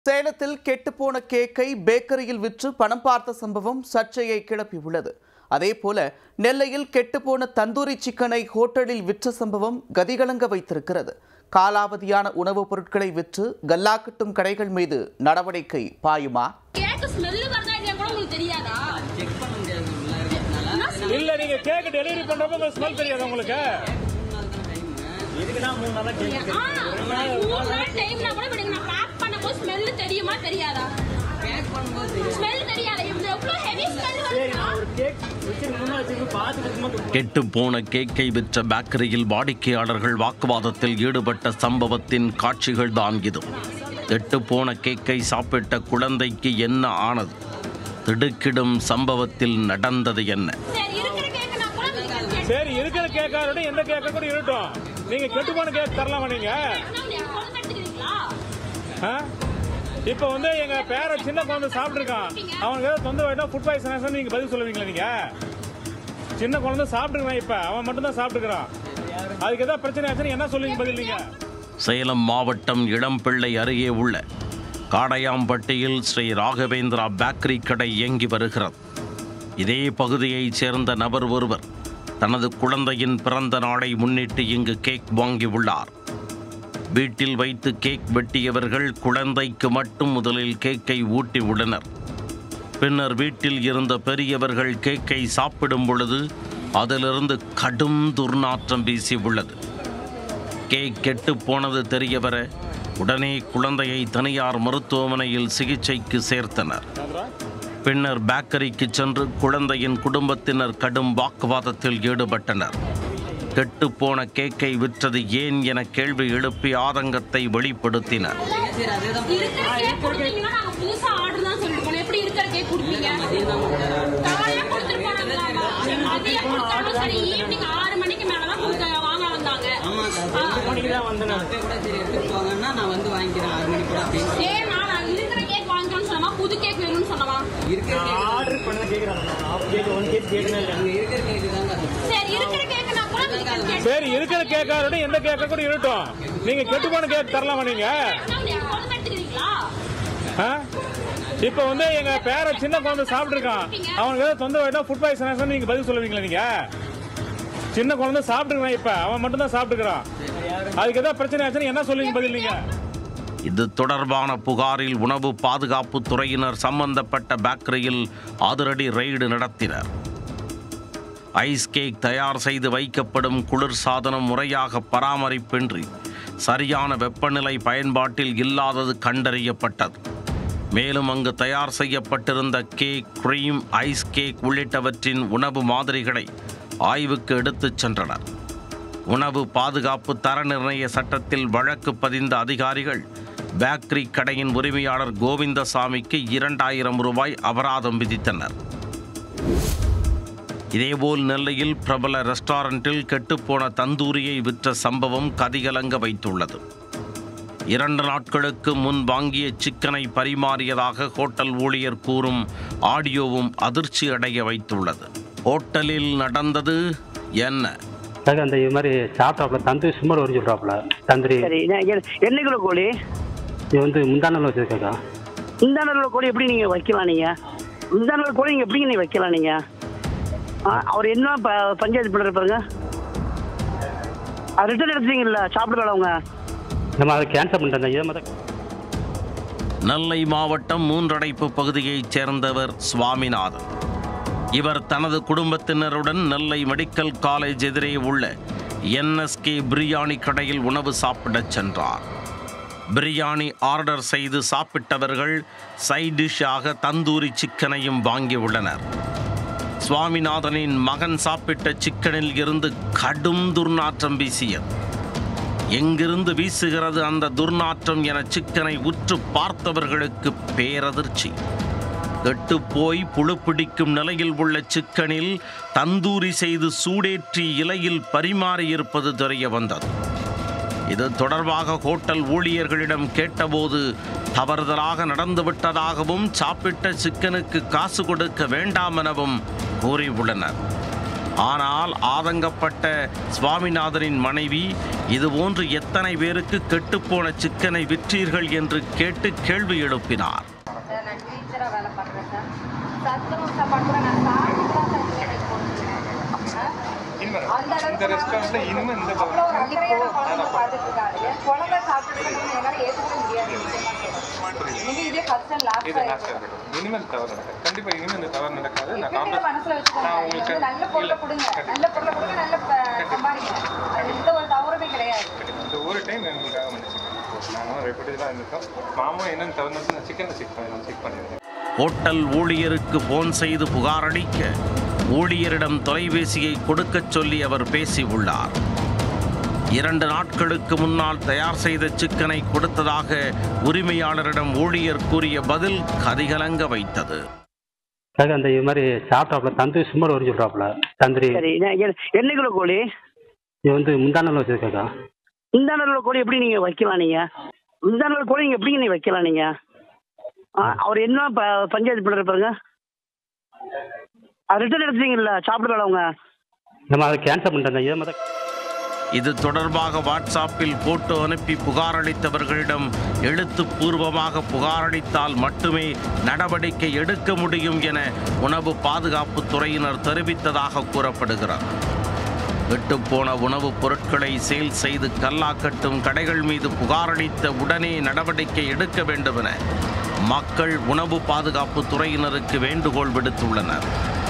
சேலத்தில் கெட்டுப்போன கேக்கை பேக்கரியில் விற்று பணம் பார்த்த சம்பவம் சர்ச்சையை கிளப்பியுள்ளது அதேபோல நெல்லையில் கெட்டுப்போன தந்தூரி சிக்கனை ஹோட்டலில் விற்ற சம்பவம் கதிகலங்க வைத்திருக்கிறது காலாவதியான உணவுப் பொருட்களை விற்று கல்லா கட்டும் கடைகள் மீது நடவடிக்கை பாயுமா கேக்கு ஸ்மெல்லு வருதா இல்லையா கூட உங்களுக்கு தெரியாதா இல்ல நீங்க கேக் டெலிவரி பண்றப்ப உங்களுக்கு ஸ்மெல் தெரியாது உங்களுக்கு ஆ, மூணு நாள் டைம்னா கூட இப்ப நீங்க நான் பேக் பண்ணும்போது ஸ்மெல்லு தெரியுமா தெரியாதா ஸ்மெல் தெரியாதா இது எவ்வளவு ஹெவி ஸ்மெல் வருதா கெட்டுப்போன கேக்கை விற்ற பேக்கரியில் வாடிக்கையாளர்கள் வாக்குவாதத்தில் ஈடுபட்ட சம்பவத்தின் காட்சிகள் தான் இது கெட்டுப்போன கேக்கை சாப்பிட்ட குழந்தைக்கு என்ன ஆனது திடுக்கிடும் சம்பவத்தில் நடந்தது என்ன சரி இருக்கிற கேக்குனா கூட நீங்க கேட்கணும். சரி இருக்கிற கேக்காரோட எந்த கேக்க கூட இருக்கட்டும் நீங்க கெட்டு போன கேக் தரலாமா நீங்க நீங்க கொண்டு எடுத்துக்கிறீங்களா ஆ? இப்ப வந்து எங்க பேர சின்ன குழந்தை சாப்பிட்டுருக்கான் அவனுக்கு ஏதாவது தொந்தரவு ஆயிட்டா ஃபுட் பாய்சன் நீங்க பதில் சொல்லுவீங்களா நீங்க சின்ன குழந்தை சாப்பிட்டுருக்கான் இப்ப அவன் மட்டும் தான் சாப்பிட்டுக்கிறான் அதுக்கு ஏதாவது பிரச்சனை ஆச்சுன்னு என்ன சொல்லுவீங்க பதில் நீங்க சேலம் மாவட்டம் இளம்பிள்ளை அருகே உள்ள காடையாம்பட்டியில் ஸ்ரீ ராகவேந்திரா பேக்கரி கடை இயங்கி வருகிறது இதே பகுதியைச் சேர்ந்த நபர் ஒருவர் தனது குழந்தையின் பிறந்த நாளை முன்னிட்டு இங்கு கேக் வாங்கியுள்ளார் வீட்டில் வைத்து கேக் வெட்டியவர்கள் குழந்தைக்கு மட்டும் முதலில் கேக்கை ஊட்டி உள்ளனர் பின்னர் வீட்டில் இருந்த பெரியவர்கள் கேக்கை சாப்பிடும் பொழுது அதிலிருந்து கடும் துர்நாற்றம் வீசி உள்ளது கேக் கெட்டு போனது தெரியவர உடனே குழந்தையை தனியார் மருத்துவமனையில் சிகிச்சைக்கு சேர்த்தனர் பின்னர் பேக்கரிக்கு சென்று குழந்தையின் குடும்பத்தினர் கடும் வாக்குவாதத்தில் ஈடுபட்டனர் கெட்டுப்போன கேக்கை விற்றது ஏன் என கேள்வி எழுப்பி ஆதங்கத்தை வெளிப்படுத்தினர் இருக்கிற கேக் கொடுத்தீங்கன்னா நாங்க புதுசா ஆர்டர் தான் சொல்லிட்டு போனோம் எப்படி இருக்கிற கேக் கொடுப்பீங்க காலையில கொடுத்துட்டு போனாங்களாமா மதியம் கொடுத்தாலும் சரி ஈவினிங் ஆறு மணிக்கு மேலதான் கொடுக்க வாங்க வந்தாங்க ஆ. நான் வந்து வாங்கிக்கிறேன் ஆறு மணி கூட அப்படின்னு ஏன் நான் இருக்கிற கேக் வாங்கிக்கணும்னு சொன்னமா புது கேக் வேணும்னு சொன்னமா இருக்கிற ஆர்டர் பண்ண கேக்குறாங்க கேக் ஒன் கேக் கேக்குறேன் அங்க இருக்கிற கேக்கு தாங்க சரி இருக்கிற கேக் நான் கூட நீங்க கேக் சரி இருக்கிற கேக்காரோட எந்த கேக்க கூட இருக்கட்டும் நீங்க கெட்டு போன கேக் தரலாமா நீங்க நீங்க கொண்டு எடுத்துக்கிறீங்களா ஆ? இப்ப வந்து எங்க பேர சின்ன குழந்தை சாப்பிட்டுருக்கான் அவனுக்கு ஏதாவது தொந்தரவு ஆயிட்டா ஃபுட் பாய்சன் நீங்க பதில் சொல்லுவீங்களா நீங்க சின்ன குழந்தை சாப்பிட்டுருக்கான் இப்ப அவன் மட்டும் தான் சாப்பிட்டுக்கிறான் அதுக்கு ஏதாவது பிரச்சனை ஆச்சுன்னு என்ன சொல்லுவீங்க பதில் நீங்க இது தொடர்பான புகாரில் உணவு பாதுகாப்பு துறையினர் சம்பந்தப்பட்ட பேக்கரியில் அதிரடி ரெய்டு நடத்தினர் ஐஸ் கேக் தயார் செய்து வைக்கப்படும் குளிர் சாதனம் முறையாக பராமரிப்பின்றி சரியான வெப்பநிலை பயன்பாட்டில் இல்லாதது கண்டறியப்பட்டது மேலும் அங்கு தயார் செய்யப்பட்டிருந்த கேக் கிரீம் ஐஸ் கேக் உள்ளிட்டவற்றின் உணவு மாதிரிகளை ஆய்வுக்கு எடுத்துச் சென்றனர் உணவு பாதுகாப்பு தர நிர்ணய சட்டத்தில் வழக்கு பதிந்த அதிகாரிகள் பேக்கரி கடையின் உரிமையாளர் கோவிந்தசாமிக்கு இரண்டாயிரம் ரூபாய் அபராதம் விதித்தனர் இதேபோல் நெல்லையில் பிரபல ரெஸ்டாரண்டில் கெட்டுப்போன தந்தூரியை விற்ற சம்பவம் கதிகலங்க வைத்துள்ளது இரண்டு நாட்களுக்கு முன் வாங்கிய சிக்கனை பரிமாறியதாக ஹோட்டல் ஊழியர் கூறும் ஆடியோவும் அதிர்ச்சி அடைய வைத்துள்ளது ஹோட்டலில் நடந்தது என்ன அதுக்கு அந்த இது மாதிரி சாப்பிட்டாப்புல தந்தூரி சும்மார் வரைஞ்சி விட்றாப்புல தந்திரி சரி நான் எ- என்ன கிலோ கோழி இது வந்து முந்தானல் வச்சிருக்கா இந்த நல்ல கோழி எப்படி நீங்க வைக்கலாம் நீங்க இந்த நல்ல கோழி நீங்க எப்படிங்க நீங்க வைக்கலாம் நீங்க ஆ, அவர் என்ன ப- பஞ்சாயத்து பண்ணுற பாருங்க அது ரிட்டர்ன் எடுத்தீங்கல்ல சாப்பிடல அவங்க நம்ம அதை கேன்சல் பண்ணிட்டேன் இதை மாதிரி நெல்லை மாவட்டம் மூன்றடைப்பு பகுதியைச் சேர்ந்தவர் சுவாமிநாதன் இவர் தனது குடும்பத்தினருடன் நெல்லை மெடிக்கல் காலேஜ் எதிரே உள்ள என்எஸ்கே பிரியாணி கடையில் உணவு சாப்பிடச் சென்றார் பிரியாணி ஆர்டர் செய்து சாப்பிட்டவர்கள் சைட் டிஷ்ஷாக தந்தூரி சிக்கனையும் வாங்கியுள்ளனர் சுவாமிநாதனின் மகன் சாப்பிட்ட சிக்கனில் இருந்து கடும் துர்நாற்றம் வீசியது எங்கிருந்து வீசுகிறது அந்த துர்நாற்றம் என சிக்கனை உற்று பார்த்தவர்களுக்கு பேரதிர்ச்சி கெட்டு போய் புழு பிடிக்கும் நிலையில் உள்ள சிக்கனில் தந்தூரி செய்து சூடேற்றி இலையில் பரிமாறியிருப்பது தெரிய வந்தது இது தொடர்பாக ஹோட்டல் ஊழியர்களிடம் கேட்டபோது தவறுதலாக நடந்துவிட்டதாகவும் சாப்பிட்ட சிக்கனுக்கு காசு கொடுக்க வேண்டாம் எனவும் கூறியுள்ளனர் ஆனால் ஆதங்கப்பட்ட சுவாமிநாதனின் மனைவி இதுபோன்று எத்தனை பேருக்கு கெட்டுப்போன சிக்கனை விற்றீர்கள் என்று கேட்டு கேள்வி எழுப்பினார் சார் நான் டீச்சராக வேலை பார்க்குறேன் சார் சத்துணவு சாப்பாடு கூட நான் சாப்பிட்டு தான் சார் பிள்ளைங்களுக்கு போட்டுருக்கேன் அந்த அளவுக்கு ரெஸ்டாரண்ட்ல இனிமே இந்த அவ்வளோ ஒரு அக்கறையான குழந்தை பார்த்துட்டு இருக்காரு என் குழந்தை சாப்பிட்டுருக்கணும்னு என்னால் ஏற்றுக்க முடியாது நிச்சயமா சொல்றேன். இன்னைக்கு இதே ஃபர்ஸ்ட் அண்ட் லாஸ்ட் இது லாஸ்ட் இனிமேல் தவறு நடக்காது கண்டிப்பா இனிமேல் இந்த தவறு நடக்காது நான் எப்பயுமே காம்பஸ் மனசுல வச்சுக்கோங்க நான் நீங்க உங்களுக்கு வந்து நல்ல பொருளை கொடுங்க நல்ல பொருளை கொடுங்க நல்ல ப- சம்பாதிங்க அது எந்த ஒரு தவறுமே கிடையாது இந்த ஒரு டைம் எங்களுக்காக மன்னிச்சுக்கேன் நானும் ரெப்படிலாம் இருந்தோம் மாமா என்னென்னு தவிர்த்து நான் சிக்கனை செக் பண்ணி செக் பண்ணியிருந்தேன் ஹோட்டல் ஊழியருக்கு போன் செய்து புகாரளிக்க ஊழியரிடம் தொலைபேசியை கொடுக்கச் சொல்லி அவர் பேசியுள்ளார் இரண்டு நாட்களுக்கு முன்னால் தயார் செய்த சிக்கனை கொடுத்ததாக உரிமையாளரிடம் ஊழியர் கூறிய பதில் கதிகலங்க வைத்தது சார் அந்த இது மாதிரி சாப்பிட்டாப்புல தந்தூரி சும்மா வரும் சொல்கிறாப்புல தந்திரி சரி என்ன- என்ன- என்ன கிலோ கோழி இது வந்து முந்தானில் வச்சுருக்கேக்கா இந்த நாள் கோழி எப்படி நீங்க வைக்கலாம் நீங்க இந்த நாள் கோழி நீங்க எப்படி நீங்க வைக்கலாம் நீங்க ஆ, அவர் என்ன ப- பஞ்சாயத்து பிள்ளை பாருங்க அது ரிட்டர்ன் எடுத்துட்டீங்கல்ல சாப்பிடல அவங்க நம்ம அதை கேன்சல் பண்ணிட்டேன் இதை மாதிரி இது தொடர்பாக வாட்ஸ்அப்பில் போட்டோ அனுப்பி புகாரளித்தவர்களிடம் எழுத்துப்பூர்வமாக புகாரளித்தால் மட்டுமே நடவடிக்கை எடுக்க முடியும் என உணவு பாதுகாப்புத் துறையினர் தெரிவித்ததாக கூறப்படுகிறது விட்டுப்போன உணவுப் பொருட்களை சேல் செய்து கல்லாக்கட்டும் கடைகள் மீது புகாரளித்த உடனே நடவடிக்கை எடுக்க வேண்டும் என மக்கள் உணவு பாதுகாப்புத் துறையினருக்கு வேண்டுகோள் விடுத்துள்ளனர்